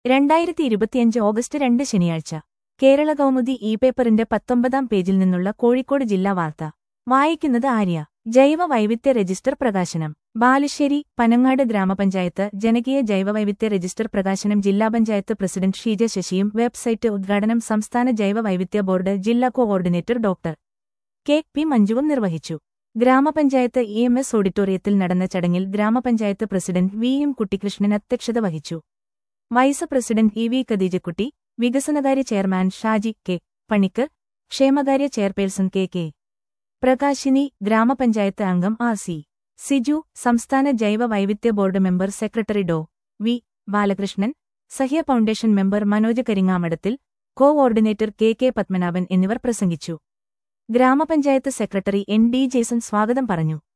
രണ്ടായിരത്തി ഇരുപത്തിയഞ്ച് ഓഗസ്റ്റ് രണ്ട് ശനിയാഴ്ച കേരള കൗമുദി ഇ പേപ്പറിന്റെ പത്തൊമ്പതാം പേജിൽ നിന്നുള്ള കോഴിക്കോട് ജില്ലാ വാർത്ത വായിക്കുന്നത് ആര്യ ജൈവ വൈവിധ്യ രജിസ്റ്റർ പ്രകാശനം ബാലുശ്ശേരി പനങ്ങാട് ഗ്രാമപഞ്ചായത്ത് ജനകീയ ജൈവവൈവിധ്യ രജിസ്റ്റർ പ്രകാശനം ജില്ലാ പഞ്ചായത്ത് പ്രസിഡന്റ് ഷീജ ശശിയും വെബ്സൈറ്റ് ഉദ്ഘാടനം സംസ്ഥാന ജൈവവൈവിധ്യ ബോർഡ് ജില്ലാ കോഓർഡിനേറ്റർ ഡോക്ടർ കെ പി മഞ്ജുവും നിർവഹിച്ചു ഗ്രാമപഞ്ചായത്ത് ഇ എം എസ് ഓഡിറ്റോറിയത്തിൽ നടന്ന ചടങ്ങിൽ ഗ്രാമപഞ്ചായത്ത് പ്രസിഡന്റ് വി എം കുട്ടിക്കൃഷ്ണൻ അധ്യക്ഷത വഹിച്ചു vice president E V Khadeejakutty വികസനകാര്യ ചെയർമാൻ ഷാജി കെ പണിക്കർ ക്ഷേമകാര്യ ചെയർപേഴ്സൺ കെ കെ പ്രകാശിനി ഗ്രാമപഞ്ചായത്ത് അംഗം ആർ സി സിജു സംസ്ഥാന ജൈവ വൈവിധ്യ ബോർഡ് മെമ്പർ സെക്രട്ടറി ഡോ V Balakrishnan Sahya foundation member Manoj കരിങ്ങാമടത്തിൽ കോഓർഡിനേറ്റർ കെ കെ പത്മനാഭൻ എന്നിവർ പ്രസംഗിച്ചു ഗ്രാമപഞ്ചായത്ത് സെക്രട്ടറി എൻ ഡി ജേസൺ സ്വാഗതം പറഞ്ഞു